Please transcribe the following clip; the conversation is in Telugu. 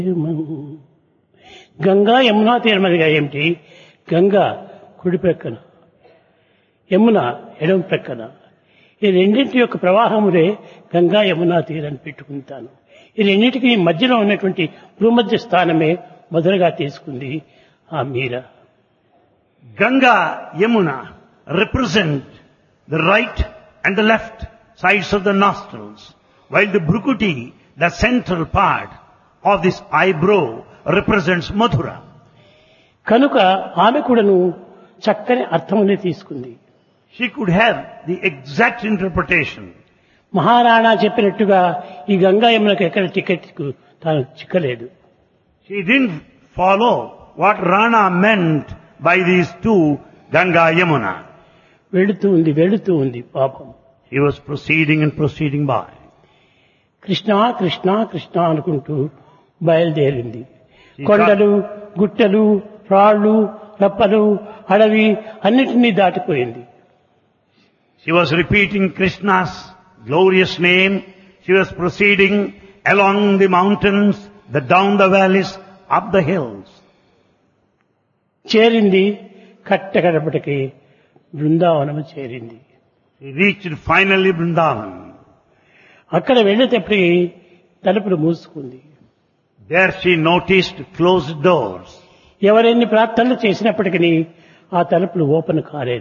గంగా యమునా తీరమదిగా ఏమిటి గంగా కుడి ప్రక్కన యమున ఎడమ ప్రక్కన ఈ రెండింటి యొక్క ప్రవాహములే గంగా యమునా తీరని పెట్టుకుంటాను ఈ రెండింటికి మధ్యలో ఉన్నటువంటి భూమధ్య స్థానమే మొదలుగా తీసుకుంది ఆ మీర Ganga, Yamuna represent the right and the left sides of the nostrils, while the Brukuti, the central part of this eyebrow, represents Mathura. కనుక ఆమె కూడాను చక్కని అర్థమునే తీసుకుంది She could have the exact interpretation. Maharana చెప్పినట్టుగా ఈ గంగా యమునకు ఎక్కడ టికెట్ తాను చిక్కలేదు She didn't follow what Rana meant by these two, Ganga, Yamuna. వెళుతూ ఉంది వెళుతూ ఉంది పాపం He was proceeding and proceeding by. Krishna Krishna Krishna అనుకుంటూ బయలుదేరింది కొండలు గుట్టలు రాళ్ళు రప్పలు అడవి అన్నిటినీ దాటిపోయింది She was repeating Krishna's glorious name. She was proceeding along the mountains, the down the valleys, up the hills. చేరింది కట్టకడపటికి బృందావనము చేరింది She reached finally Vrindavan. అక్కడ వెళ్ళేటప్పటికి తలుపులు మూసుకుంది There she noticed closed doors. ఎవరెన్ని ప్రార్థనలు చేసినప్పటికీ ఆ తలుపులు ఓపెన్ కాలేదు